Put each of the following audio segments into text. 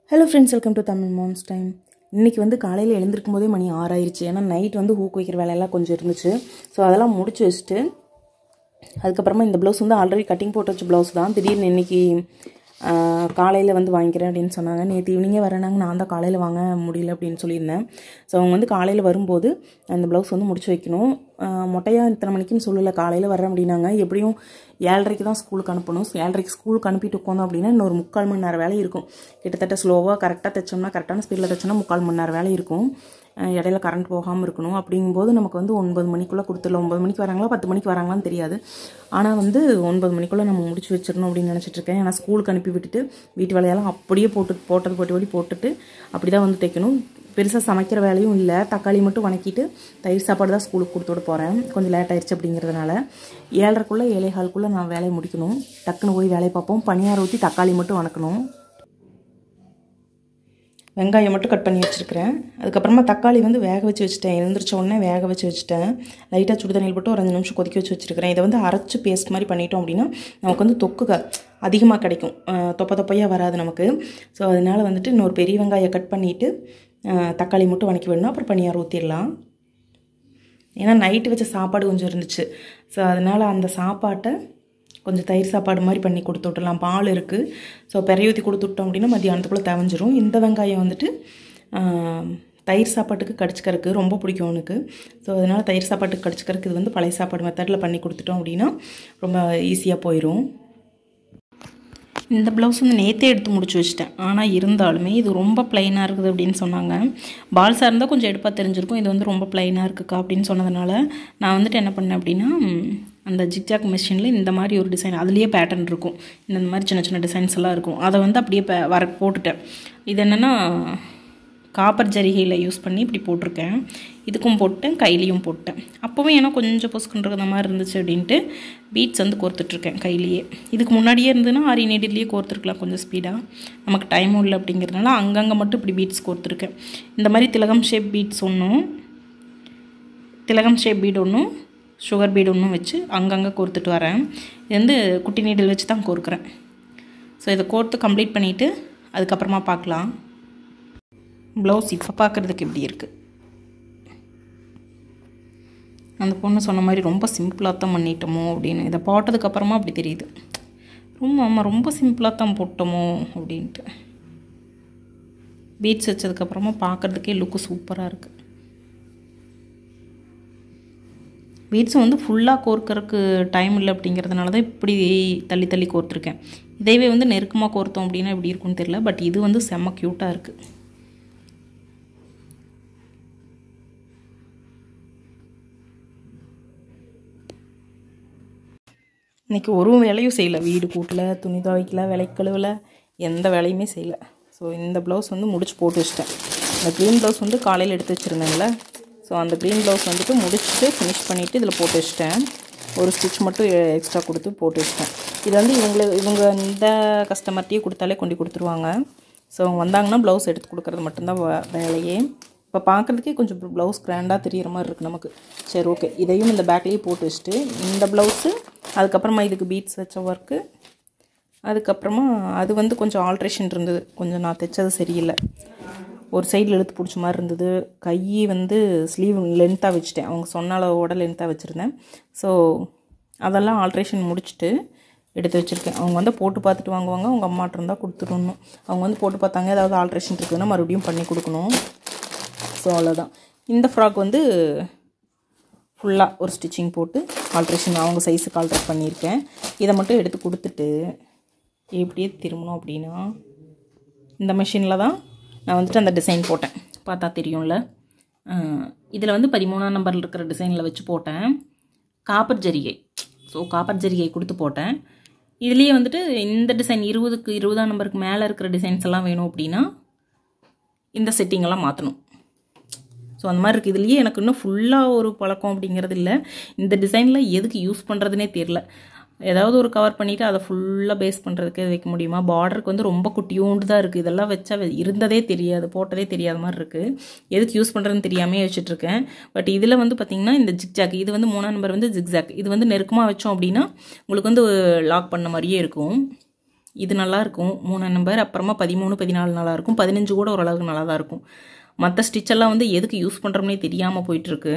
hello friends welcome to Tamil moms time இன்றைக்கி வந்து காலையில் எழுந்திருக்கும் போதே மணி ஆறாயிருச்சு ஏன்னா நைட் வந்து ஹூக் வைக்கிற வேலையெல்லாம் கொஞ்சம் இருந்துச்சு ஸோ அதெல்லாம் முடிச்சு வச்சுட்டு அதுக்கப்புறமா இந்த ப்ளவுஸ் வந்து ஆல்ரெடி கட்டிங் போட்டு வச்ச ப்ளவுஸ் தான் திடீர்னு இன்றைக்கி காலையில் வந்து வாங்கிக்கிறேன் அப்படின்னு சொன்னாங்க நேற்று ஈவினிங்கே வரேனாங்க நான் தான் காலையில் வாங்க முடியல அப்படின்னு சொல்லியிருந்தேன் ஸோ அவங்க வந்து காலையில் வரும்போது அந்த ப்ளவுஸ் வந்து முடிச்சு வைக்கணும் மொட்டையாக இத்தனை மணிக்குன்னு சொல்லலை காலையில் வரேன் அப்படின்னாங்க எப்படியும் ஏழரைக்கு தான் ஸ்கூலுக்கு அனுப்பணும் ஸோ ஏழரைக்கு ஸ்கூலுக்கு அனுப்பிட்டு உட்காந்தோம் அப்படின்னா இன்னொரு முக்கால் மணி நேரம் வேலை இருக்கும் கிட்டத்தட்ட ஸ்லோவாக கரெக்டாக தைச்சோம்னா கரெக்டான ஸ்பீடில் தைச்சோம்னா முக்கால் மணி நேரம் வேலை இருக்கும் இடையில கரண்ட் போகாமல் இருக்கணும் அப்படிங்கும்போது நமக்கு வந்து ஒன்பது மணிக்குள்ளே கொடுத்துடலாம் ஒன்பது மணிக்கு வராங்களா பத்து மணிக்கு வராங்களான்னு தெரியாது ஆனால் வந்து ஒன்பது மணிக்குள்ளே நம்ம முடிச்சு வச்சிடணும் அப்படின்னு நினச்சிட்டு இருக்கேன் ஏன்னா ஸ்கூலுக்கு அனுப்பி விட்டுட்டு வீட்டு வேலையெல்லாம் அப்படியே போட்டு போட்டது போட்டு போட்டு போட்டுட்டு அப்படி தான் வந்து தைக்கணும் பெருசாக சமைக்கிற வேலையும் இல்லை தக்காளி மட்டும் வணக்கிட்டு தயிர் சாப்பாடு தான் ஸ்கூலுக்கு கொடுத்து விட போகிறேன் கொஞ்சம் லேட் ஆயிடுச்சு அப்படிங்கிறதுனால ஏழரைக்குள்ளே ஏழை காலுக்குள்ளே நான் வேலையை முடிக்கணும் டக்குன்னு போய் வேலையை பார்ப்போம் பனியாரம் ஊற்றி தக்காளி மட்டும் வணக்கணும் வெங்காயம் மட்டும் கட் பண்ணி வச்சுருக்கிறேன் அதுக்கப்புறமா தக்காளி வந்து வேக வச்சு வச்சுட்டேன் எழுந்திரிச்ச உடனே வேக வச்சு வச்சுட்டேன் லைட்டாக சுடு தண்ணியில் போட்டு ஒரு அஞ்சு நிமிஷம் கொதிக்க வச்சு வச்சுருக்கிறேன் இதை வந்து அரைச்சி பேஸ்ட் மாதிரி பண்ணிட்டோம் அப்படின்னா நமக்கு வந்து தொக்கு அதிகமாக கிடைக்கும் தொப்ப தொப்பையாக வராது நமக்கு ஸோ அதனால் வந்துட்டு இன்னொரு பெரிய வெங்காயம் கட் பண்ணிவிட்டு தக்காளி மட்டும் வணக்கி விடணும் அப்புறம் பனியார் ஊற்றிடலாம் ஏன்னா நைட்டு வச்ச சாப்பாடு கொஞ்சம் இருந்துச்சு ஸோ அதனால் அந்த சாப்பாட்டை கொஞ்சம் தயிர் சாப்பாடு மாதிரி பண்ணி கொடுத்து விட்டுலாம் பால் இருக்குது ஸோ பெரிய ஊற்றி கொடுத்து விட்டோம் அப்படின்னா மத்தியானத்துக்குள்ளே தவஞ்சிரும் இந்த வெங்காயம் வந்துட்டு தயிர் சாப்பாட்டுக்கு கடிச்சிக்கறக்கு ரொம்ப பிடிக்கும் அவனுக்கு ஸோ அதனால் தயிர் சாப்பாட்டுக்கு கடிச்சிக்கறக்கு இது வந்து பழைய சாப்பாடு மெத்தடில் பண்ணி கொடுத்துட்டோம் அப்படின்னா ரொம்ப ஈஸியாக போயிடும் இந்த ப்ளவுஸ் வந்து நேற்றே எடுத்து முடிச்சு வச்சிட்டேன் ஆனால் இருந்தாலுமே இது ரொம்ப ப்ளைனாக இருக்குது அப்படின்னு சொன்னாங்க பால்ஸாக இருந்தால் கொஞ்சம் எடுப்பாக தெரிஞ்சிருக்கும் இது வந்து ரொம்ப ப்ளைனாக இருக்குக்கா அப்படின்னு சொன்னதுனால நான் வந்துட்டு என்ன பண்ணேன் அப்படின்னா அந்த ஜிக்ஜாக் மிஷினில் இந்த மாதிரி ஒரு டிசைன் அதுலேயே பேட்டர்ன் இருக்கும் இந்த மாதிரி சின்ன சின்ன டிசைன்ஸ் எல்லாம் இருக்கும் அதை வந்து அப்படியே வர போட்டுட்டேன் இது என்னென்னா காப்பர் ஜரிகையில் யூஸ் பண்ணி இப்படி போட்டிருக்கேன் இதுக்கும் போட்டேன் கையிலையும் போட்டேன் அப்போவும் ஏன்னா கொஞ்சம் பொசுக்குன்ற மாதிரி இருந்துச்சு அப்படின்ட்டு பீட்ஸ் வந்து கோர்த்துட்ருக்கேன் கையிலேயே இதுக்கு முன்னாடியே இருந்ததுன்னா ஆரி நீடிலேயே கோர்த்துருக்கலாம் கொஞ்சம் ஸ்பீடாக நமக்கு டைமும் இல்லை அப்படிங்கிறதுனால அங்கங்கே மட்டும் இப்படி பீட்ஸ் கோர்த்துருக்கேன் இந்த மாதிரி திலகம் ஷேப் பீட்ஸ் ஒன்றும் திலகம் ஷேப் பீட் ஒன்றும் சுகர் பீடு ஒன்றும் வச்சு அங்கங்கே கோர்த்துட்டு வரேன் இது வந்து குட்டி நீடில் வச்சு தான் கோர்க்குறேன் ஸோ இதை கோர்த்து கம்ப்ளீட் பண்ணிவிட்டு அதுக்கப்புறமா பார்க்கலாம் ப்ளவுஸ் இப்போ பார்க்குறதுக்கு எப்படி இருக்குது அந்த பொண்ணு சொன்ன மாதிரி ரொம்ப சிம்பிளாக தான் பண்ணிட்டோமோ அப்படின்னு இதை போட்டதுக்கப்புறமா அப்படி தெரியுது ரொம்ப ஆமாம் ரொம்ப சிம்பிளாக தான் போட்டோமோ அப்படின்ட்டு பீட்ஸ் வச்சதுக்கப்புறமா பார்க்குறதுக்கே லுக்கு சூப்பராக இருக்குது பீட்ஸை வந்து ஃபுல்லாக கோர்க்கறதுக்கு டைம் இல்லை அப்படிங்கிறதுனால தான் இப்படி தள்ளி தள்ளி கோர்த்துருக்கேன் இதைவே வந்து நெருக்கமாக கோர்த்தோம் அப்படின்னா எப்படி இருக்குன்னு தெரியல பட் இது வந்து செம்ம க்யூட்டாக இருக்குது இன்றைக்கி ஒரு வேலையும் செய்யலை வீடு கூட்டல துணி துவைக்கல விலை கழுவலை எந்த வேலையுமே செய்யலை ஸோ இந்த ப்ளவுஸ் வந்து முடிச்சு போட்டு வச்சிட்டேன் இந்த க்ரீன் ப்ளவுஸ் வந்து காலையில் எடுத்து வச்சுருந்தேங்கள ஸோ அந்த க்ரீன் ப்ளவுஸ் வந்துட்டு முடிச்சுட்டு ஃபினிஷ் பண்ணிவிட்டு இதில் போட்டு வச்சிட்டேன் ஒரு ஸ்டிச் மட்டும் எக்ஸ்ட்ரா கொடுத்து போட்டு வச்சிட்டேன் இது வந்து இவங்கள இவங்க இந்த கஸ்டமர்கிட்டயே கொடுத்தாலே கொண்டு கொடுத்துருவாங்க ஸோ அவங்க வந்தாங்கன்னா ப்ளவுஸ் எடுத்து கொடுக்குறது மட்டும்தான் வேலையே இப்போ பார்க்குறதுக்கே கொஞ்சம் ப்ளவுஸ் கிராண்டாக தெரிகிற மாதிரி இருக்குது நமக்கு சரி ஓகே இதையும் இந்த பேக்லேயே போட்டு வச்சுட்டு இந்த ப்ளவுஸு அதுக்கப்புறமா இதுக்கு பீட்ஸ் வச்ச ஒர்க்கு அதுக்கப்புறமா அது வந்து கொஞ்சம் ஆல்ட்ரேஷன் இருந்தது கொஞ்சம் நான் தைச்சது சரியில்லை ஒரு சைடில் இழுத்து பிடிச்ச மாதிரி இருந்தது கை வந்து ஸ்லீவ் லென்த்தாக வச்சுட்டேன் அவங்க சொன்ன அளவோட லென்த்தாக வச்சுருந்தேன் ஸோ அதெல்லாம் ஆல்ட்ரேஷன் முடிச்சுட்டு எடுத்து வச்சுருக்கேன் அவங்க வந்து போட்டு பார்த்துட்டு வாங்குவாங்க அவங்க அம்மாட்ட இருந்தால் கொடுத்துடணும் அவங்க வந்து போட்டு பார்த்தாங்க ஏதாவது ஆல்ட்ரேஷன் இருக்குதுன்னா மறுபடியும் பண்ணி கொடுக்கணும் ஸோ அவ்வளோதான் இந்த ஃப்ராக் வந்து ஃபுல்லாக ஒரு ஸ்டிச்சிங் போட்டு ஆல்ட்ரேஷன் அவங்க சைஸுக்கு ஆல்ட்ரேட் பண்ணியிருக்கேன் இதை மட்டும் எடுத்து கொடுத்துட்டு எப்படியே திரும்பணும் அப்படின்னா இந்த மிஷினில் தான் நான் வந்துட்டு அந்த டிசைன் போட்டேன் பார்த்தா தெரியும்ல இதில் வந்து பதிமூணாம் நம்பரில் இருக்கிற டிசைனில் வச்சு போட்டேன் காப்பர் ஜரிகை ஸோ காப்பர் ஜரிகை கொடுத்து போட்டேன் இதுலேயே வந்துட்டு இந்த டிசைன் இருபதுக்கு இருபதாம் நம்பருக்கு மேலே இருக்கிற டிசைன்ஸ் எல்லாம் வேணும் அப்படின்னா இந்த செட்டிங்கெல்லாம் மாற்றணும் ஸோ அந்த மாதிரி இருக்குது இதுலேயே எனக்கு இன்னும் ஃபுல்லாக ஒரு பழக்கம் அப்படிங்கிறது இல்லை இந்த டிசைனில் எதுக்கு யூஸ் பண்ணுறதுனே தெரில ஏதாவது ஒரு கவர் பண்ணிவிட்டு அதை ஃபுல்லாக பேஸ் பண்ணுறதுக்கு வைக்க முடியுமா பார்டருக்கு வந்து ரொம்ப குட்டியோண்டு தான் இருக்குது இதெல்லாம் வச்சா இருந்ததே தெரியாது போட்டதே தெரியாத மாதிரி இருக்குது எதுக்கு யூஸ் பண்ணுறதுன்னு தெரியாமே வச்சுட்ருக்கேன் பட் இதில் வந்து பார்த்திங்கன்னா இந்த ஜிக்ஜாக் இது வந்து மூணாம் நம்பர் வந்து ஜிக்ஜாக் இது வந்து நெருக்கமாக வச்சோம் அப்படின்னா உங்களுக்கு வந்து லாக் பண்ண மாதிரியே இருக்கும் இது நல்லா இருக்கும் மூணாம் நம்பர் அப்புறமா பதிமூணு பதினாலு நல்லா இருக்கும் பதினஞ்சு கூட ஓரளவுக்கு நல்லா தான் இருக்கும் மற்ற ஸ்டிச்செல்லாம் வந்து எதுக்கு யூஸ் பண்ணுறோம்னே தெரியாமல் போயிட்டுருக்கு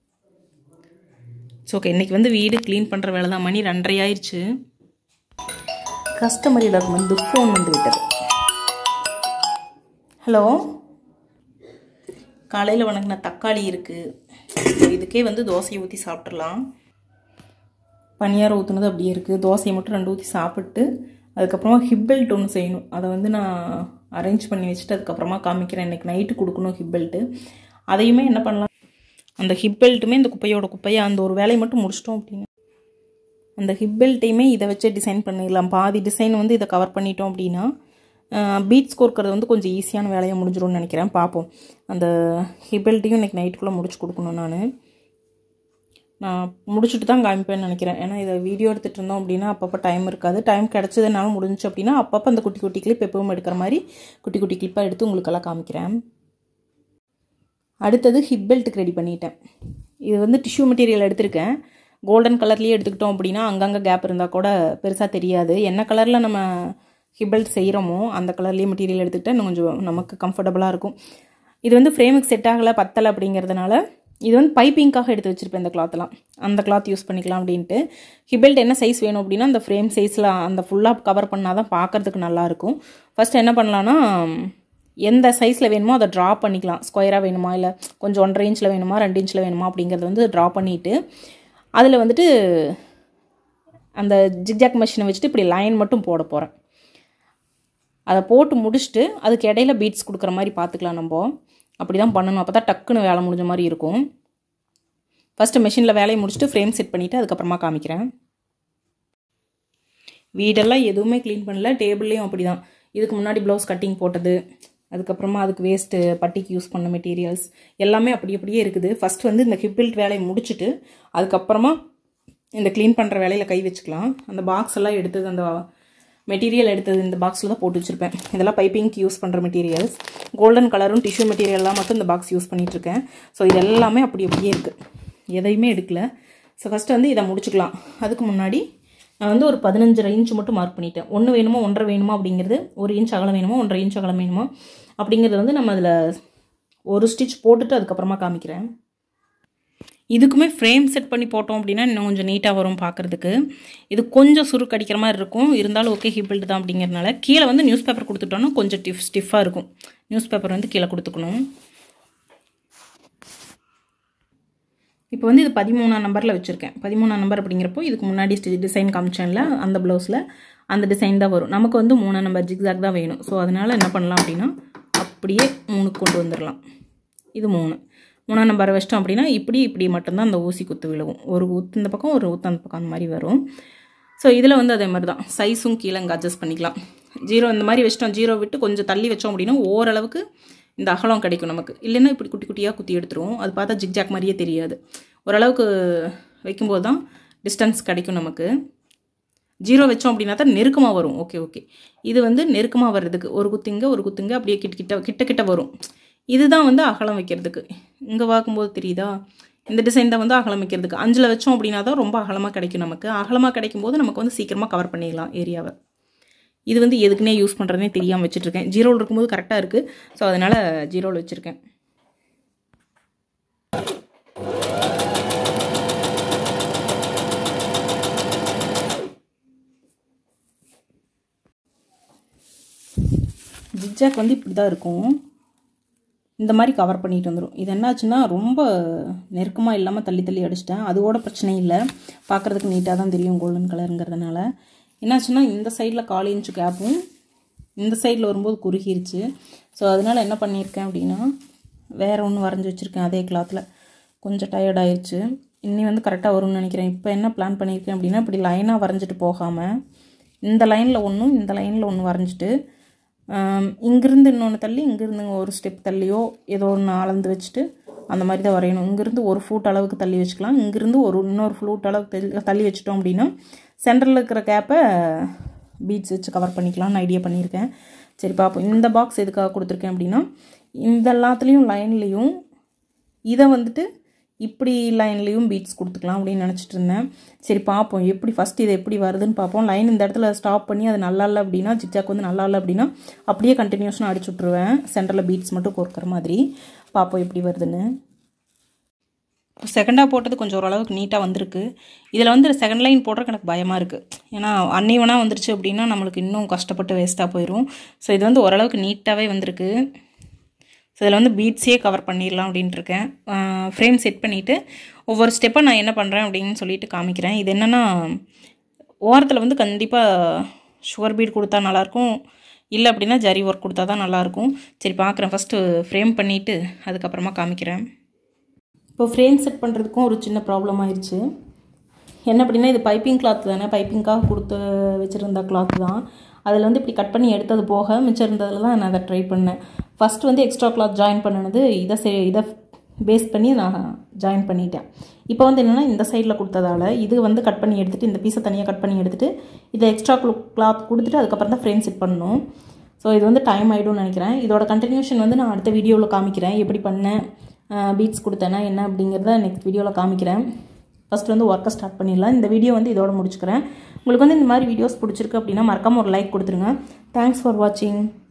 ஸோ ஓகே இன்றைக்கி வந்து வீடு க்ளீன் பண்ணுற வேலை தான் மணி ரெண்டரை ஆயிடுச்சு கஸ்டமர் டாக்குமெண்ட் ஃபோன் வந்து விட்டது ஹலோ காலையில் வணங்கின தக்காளி இருக்குது இதுக்கே வந்து தோசையை ஊற்றி சாப்பிட்றலாம் பனியாரம் ஊற்றுனது அப்படியே இருக்குது தோசையை மட்டும் ரெண்டு ஊற்றி சாப்பிட்டு அதுக்கப்புறமா ஹிப்பெல்ட் ஒன்று செய்யணும் அதை வந்து நான் அரேஞ்ச் பண்ணி வச்சுட்டு அதுக்கப்புறமா காமிக்கிறேன் இன்றைக்கி நைட்டு கொடுக்கணும் ஹிப்பெல்ட்டு அதையுமே என்ன பண்ணலாம் அந்த ஹிப்பெல்ட்டுமே இந்த குப்பையோட குப்பையை அந்த ஒரு வேலையை மட்டும் முடிச்சிட்டோம் அப்படின்னு அந்த ஹிப்பெல்ட்டையுமே இதை வச்சு டிசைன் பண்ணிடலாம் பாதி டிசைன் வந்து இதை கவர் பண்ணிட்டோம் அப்படின்னா பீட்ஸ் கோர்க்கறது வந்து கொஞ்சம் ஈஸியான வேலையாக முடிஞ்சிடும்னு நினைக்கிறேன் பார்ப்போம் அந்த ஹிப்பெல்ட்டையும் இன்றைக்கி நைட்டுக்குள்ளே முடிச்சு கொடுக்கணும் நான் நான் முடிச்சுட்டு தான் காமிப்பேன்னு நினைக்கிறேன் ஏன்னா இதை வீடியோ எடுத்துகிட்டு இருந்தோம் அப்படின்னா அப்பப்போ டைம் இருக்காது டைம் கிடச்சதுனால முடிஞ்சு அப்படின்னா அப்பப்போ அந்த குட்டி குட்டி கிளிப் எப்பவும் எடுக்கிற மாதிரி குட்டி குட்டி கிளிப்பாக எடுத்து உங்களுக்கெல்லாம் காமிக்கிறேன் அடுத்தது ஹிப் பெல்ட்டுக்கு ரெடி பண்ணிட்டேன் இது வந்து டிஷ்யூ மெட்டீரியல் எடுத்திருக்கேன் கோல்டன் கலர்லேயே எடுத்துக்கிட்டோம் அப்படின்னா அங்கங்கே கேப் இருந்தால் கூட பெருசாக தெரியாது என்ன கலரில் நம்ம ஹிப் பெல்ட் செய்கிறோமோ அந்த கலர்லேயே மெட்டீரியல் எடுத்துக்கிட்டால் இன்னும் கொஞ்சம் நமக்கு கம்ஃபர்டபுளாக இருக்கும் இது வந்து ஃப்ரேமுக்கு செட் ஆகலை பத்தலை அப்படிங்கிறதுனால இது வந்து பைப்பிங்காக எடுத்து வச்சுருப்பேன் இந்த கிளாத்லாம் அந்த கிளாத் யூஸ் பண்ணிக்கலாம் அப்படின்ட்டு ஹிபெல்ட் என்ன சைஸ் வேணும் அப்படின்னா அந்த ஃப்ரேம் சைஸில் அந்த ஃபுல்லாக கவர் பண்ணால் தான் பார்க்குறதுக்கு நல்லாயிருக்கும் ஃபஸ்ட் என்ன பண்ணலான்னா எந்த சைஸில் வேணுமோ அதை ட்ரா பண்ணிக்கலாம் ஸ்கொயராக வேணுமா இல்லை கொஞ்சம் ஒன்றரை இன்ச்சில் வேணுமா ரெண்டு இன்ச்சில் வேணுமா அப்படிங்கிறத வந்து ட்ரா பண்ணிவிட்டு அதில் வந்துட்டு அந்த ஜிக்ஜாக் மிஷினை வச்சுட்டு இப்படி லைன் மட்டும் போட போகிறேன் அதை போட்டு முடிச்சுட்டு அதுக்கு இடையில பீட்ஸ் கொடுக்குற மாதிரி பார்த்துக்கலாம் நம்ம அப்படி தான் பண்ணணும் அப்போ தான் டக்குன்னு வேலை முடிஞ்ச மாதிரி இருக்கும் ஃபஸ்ட்டு மிஷினில் வேலையை முடிச்சுட்டு ஃப்ரேம் செட் பண்ணிவிட்டு அதுக்கப்புறமா காமிக்கிறேன் வீடெல்லாம் எதுவுமே க்ளீன் பண்ணல டேபிள்லேயும் அப்படி தான் இதுக்கு முன்னாடி ப்ளவுஸ் கட்டிங் போட்டது அதுக்கப்புறமா அதுக்கு வேஸ்ட்டு பட்டிக்கு யூஸ் பண்ண மெட்டீரியல்ஸ் எல்லாமே அப்படி அப்படியே இருக்குது ஃபஸ்ட் வந்து இந்த ஹிப்பில்ட் வேலையை முடிச்சுட்டு அதுக்கப்புறமா இந்த க்ளீன் பண்ணுற வேலையில் கை வச்சுக்கலாம் அந்த பாக்ஸ் எல்லாம் எடுத்தது அந்த மெட்டீரியல் எடுத்தது இந்த பாக்ஸில் தான் போட்டு வச்சுருப்பேன் இதெல்லாம் பைப்பிங்க்கு யூஸ் பண்ணுற மெட்டீரியல்ஸ் கோல்டன் கலரும் டிஷ்யூ மெட்டீரியல்லாம் மட்டும் இந்த பாக்ஸ் யூஸ் பண்ணிகிட்ருக்கேன் ஸோ இது எல்லாமே அப்படி அப்படியே இருக்குது எதையுமே எடுக்கல ஸோ ஃபஸ்ட்டு வந்து இதை முடிச்சுக்கலாம் அதுக்கு முன்னாடி நான் வந்து ஒரு பதினஞ்சரை இன்ச் மட்டும் மார்க் பண்ணிட்டேன் ஒன்று வேணுமோ ஒன்றரை வேணுமா அப்படிங்கிறது ஒரு இன்ச் அகலம் வேணுமோ ஒன்றரை இன்ச் அகலம் வேணுமா அப்படிங்கிறது வந்து நம்ம அதில் ஒரு ஸ்டிச் போட்டுட்டு அதுக்கப்புறமா காமிக்கிறேன் இதுக்குமே ஃப்ரேம் செட் பண்ணி போட்டோம் அப்படின்னா இன்னும் கொஞ்சம் நீட்டாக வரும் பார்க்குறதுக்கு இது கொஞ்சம் சுருக்கு அடிக்கிற மாதிரி இருக்கும் இருந்தாலும் ஓகே ஹிபில்டு தான் அப்படிங்கிறதுனால கீழே வந்து நியூஸ் பேப்பர் கொடுத்துட்டோன்னா கொஞ்சம் டிஃப் ஸ்டிஃபாக இருக்கும் நியூஸ் பேப்பர் வந்து கீழே கொடுத்துக்கணும் இப்போ வந்து இது பதிமூணாம் நம்பரில் வச்சுருக்கேன் பதிமூணாம் நம்பர் அப்படிங்கிறப்போ இதுக்கு முன்னாடி டிசைன் காமிச்சேன்ல அந்த ப்ளவுஸில் அந்த டிசைன் தான் வரும் நமக்கு வந்து மூணாம் நம்பர் ஜிக்ஸாக் தான் வேணும் ஸோ அதனால் என்ன பண்ணலாம் அப்படின்னா அப்படியே மூணுக்கு கொண்டு வந்துடலாம் இது மூணு மூணாம் நம்பர் வச்சிட்டோம் அப்படின்னா இப்படி இப்படி மட்டும்தான் அந்த ஊசி குத்து விழுகும் ஒரு ஊத்து இந்த பக்கம் ஒரு ஊத்து அந்த பக்கம் அந்த மாதிரி வரும் ஸோ இதில் வந்து அதே மாதிரி தான் சைஸும் கீழே இங்கே அட்ஜஸ்ட் பண்ணிக்கலாம் ஜீரோ இந்த மாதிரி வச்சிட்டோம் ஜீரோ விட்டு கொஞ்சம் தள்ளி வச்சோம் அப்படின்னா ஓரளவுக்கு இந்த அகலம் கிடைக்கும் நமக்கு இல்லைன்னா இப்படி குட்டி குட்டியாக குத்தி எடுத்துருவோம் அது பார்த்தா ஜிக்ஜாக் மாதிரியே தெரியாது ஓரளவுக்கு வைக்கும்போது தான் டிஸ்டன்ஸ் கிடைக்கும் நமக்கு ஜீரோ வச்சோம் அப்படின்னா தான் நெருக்கமாக வரும் ஓகே ஓகே இது வந்து நெருக்கமாக வர்றதுக்கு ஒரு குத்துங்க ஒரு குத்துங்க அப்படியே கிட்ட கிட்ட கிட்ட கிட்ட வரும் இதுதான் வந்து அகலம் வைக்கிறதுக்கு இங்கே பார்க்கும்போது தெரியுதா இந்த டிசைன் தான் வந்து அகலம் வைக்கிறதுக்கு அஞ்சில் வச்சோம் அப்படின்னா தான் ரொம்ப அகலமாக கிடைக்கும் நமக்கு அகலமாக கிடைக்கும் போது நமக்கு வந்து சீக்கிரமாக கவர் பண்ணிடலாம் ஏரியாவை இது வந்து எதுக்குன்னே யூஸ் பண்ணுறதுனே தெரியாமல் வச்சுட்ருக்கேன் ஜீரோவில் இருக்கும்போது கரெக்டாக இருக்குது ஸோ அதனால் ஜீரோவில் வச்சுருக்கேன் ஜிக்ஜாக் வந்து இப்படி தான் இருக்கும் இந்த மாதிரி கவர் பண்ணிட்டு வந்துடும் இது என்னாச்சுன்னா ரொம்ப நெருக்கமாக இல்லாமல் தள்ளி தள்ளி அடிச்சிட்டேன் அதோட பிரச்சனை இல்லை பார்க்குறதுக்கு நீட்டாக தான் தெரியும் கோல்டன் கலருங்கிறதுனால என்னாச்சுன்னா இந்த சைடில் கால் இன்ச்சு கேப்பும் இந்த சைடில் வரும்போது குறுகிருச்சு ஸோ அதனால் என்ன பண்ணியிருக்கேன் அப்படின்னா வேறு ஒன்று வரைஞ்சி வச்சுருக்கேன் அதே கிளாத்தில் கொஞ்சம் டயர்ட் ஆயிடுச்சு இன்னி வந்து கரெக்டாக வரும்னு நினைக்கிறேன் இப்போ என்ன பிளான் பண்ணியிருக்கேன் அப்படின்னா இப்படி லைனாக வரைஞ்சிட்டு போகாமல் இந்த லைனில் ஒன்றும் இந்த லைனில் ஒன்று வரைஞ்சிட்டு இங்கேருந்து இன்னொன்று தள்ளி இங்கேருந்து ஒரு ஸ்டெப் தள்ளியோ ஏதோ ஒன்று அளந்து வச்சுட்டு அந்த மாதிரி தான் வரையணும் இங்கேருந்து ஒரு ஃபுட் அளவுக்கு தள்ளி வச்சுக்கலாம் இங்கேருந்து ஒரு இன்னொரு ஃப்ளூட் அளவுக்கு தள்ளி தள்ளி வச்சிட்டோம் அப்படின்னா சென்டரில் இருக்கிற கேப்பை பீட்ஸ் வச்சு கவர் பண்ணிக்கலாம்னு ஐடியா பண்ணியிருக்கேன் சரி பார்ப்போம் இந்த பாக்ஸ் எதுக்காக கொடுத்துருக்கேன் அப்படின்னா இந்த எல்லாத்துலேயும் லைன்லேயும் இதை வந்துட்டு இப்படி லைன்லேயும் பீட்ஸ் கொடுத்துக்கலாம் அப்படின்னு நினச்சிட்டு இருந்தேன் சரி பார்ப்போம் எப்படி ஃபஸ்ட் இது எப்படி வருதுன்னு பார்ப்போம் லைன் இந்த இடத்துல ஸ்டாப் பண்ணி அது நல்லா இல்லை அப்படின்னா ஜிக்ஜாக் வந்து நல்லா இல்லை அப்படின்னா அப்படியே கண்டினியூஷனாக அடிச்சு விட்ருவேன் சென்டரில் பீட்ஸ் மட்டும் கோர்க்கிற மாதிரி பார்ப்போம் எப்படி வருதுன்னு செகண்டாக போட்டது கொஞ்சம் ஓரளவுக்கு நீட்டாக வந்திருக்கு இதில் வந்து செகண்ட் லைன் போடுறதுக்கு எனக்கு பயமாக இருக்குது ஏன்னா அன்னைவனாக வந்துருச்சு அப்படின்னா நம்மளுக்கு இன்னும் கஷ்டப்பட்டு வேஸ்ட்டாக போயிடும் ஸோ இது வந்து ஓரளவுக்கு நீட்டாகவே வந்திருக்கு ஸோ இதில் வந்து பீட்ஸே கவர் பண்ணிடலாம் அப்படின்ட்டு இருக்கேன் ஃப்ரேம் செட் பண்ணிவிட்டு ஒவ்வொரு ஸ்டெப்பை நான் என்ன பண்ணுறேன் அப்படின்னு சொல்லிட்டு காமிக்கிறேன் இது என்னென்னா ஓரத்தில் வந்து கண்டிப்பாக சுகர் பீட் கொடுத்தா நல்லாயிருக்கும் இல்லை அப்படின்னா ஜரி ஒர்க் கொடுத்தா தான் நல்லாயிருக்கும் சரி பார்க்குறேன் ஃபஸ்ட்டு ஃப்ரேம் பண்ணிவிட்டு அதுக்கப்புறமா காமிக்கிறேன் இப்போ ஃப்ரேம் செட் பண்ணுறதுக்கும் ஒரு சின்ன ப்ராப்ளம் ஆயிடுச்சு என்ன அப்படின்னா இது பைப்பிங் கிளாத் தானே பைப்பிங்காக கொடுத்து வச்சுருந்த கிளாத் தான் அதில் வந்து இப்படி கட் பண்ணி எடுத்தது போக மிச்சம் இருந்ததில் தான் நான் அதை ட்ரை பண்ணேன் ஃபஸ்ட்டு வந்து எக்ஸ்ட்ரா கிளாத் ஜாயின் பண்ணினது இதை சே இதை பேஸ் பண்ணி நான் ஜாயின் பண்ணிட்டேன் இப்போ வந்து என்னென்னா இந்த சைடில் கொடுத்ததால இது வந்து கட் பண்ணி எடுத்துகிட்டு இந்த பீஸை தனியாக கட் பண்ணி எடுத்துகிட்டு இதை எக்ஸ்ட்ரா கிளாத் கொடுத்துட்டு அதுக்கப்புறம் தான் ஃப்ரேம் செட் பண்ணணும் ஸோ இது வந்து டைம் ஆகிடும்னு நினைக்கிறேன் இதோட கண்டினியூஷன் வந்து நான் அடுத்த வீடியோவில் காமிக்கிறேன் எப்படி பண்ணேன் பீட்ஸ் கொடுத்தேன்னா என்ன அப்படிங்கிறத நெக்ஸ்ட் வீடியோவில் காமிக்கிறேன் ஃபஸ்ட்டு வந்து ஒர்க்கை ஸ்டார்ட் பண்ணிடலாம் இந்த வீடியோ வந்து இதோட முடிச்சுக்கிறேன் உங்களுக்கு வந்து இந்த மாதிரி வீடியோஸ் பிடிச்சிருக்கு அப்படின்னா மறக்காமல் ஒரு லைக் கொடுத்துருங்க தேங்க்ஸ் ஃபார் வாட்சிங்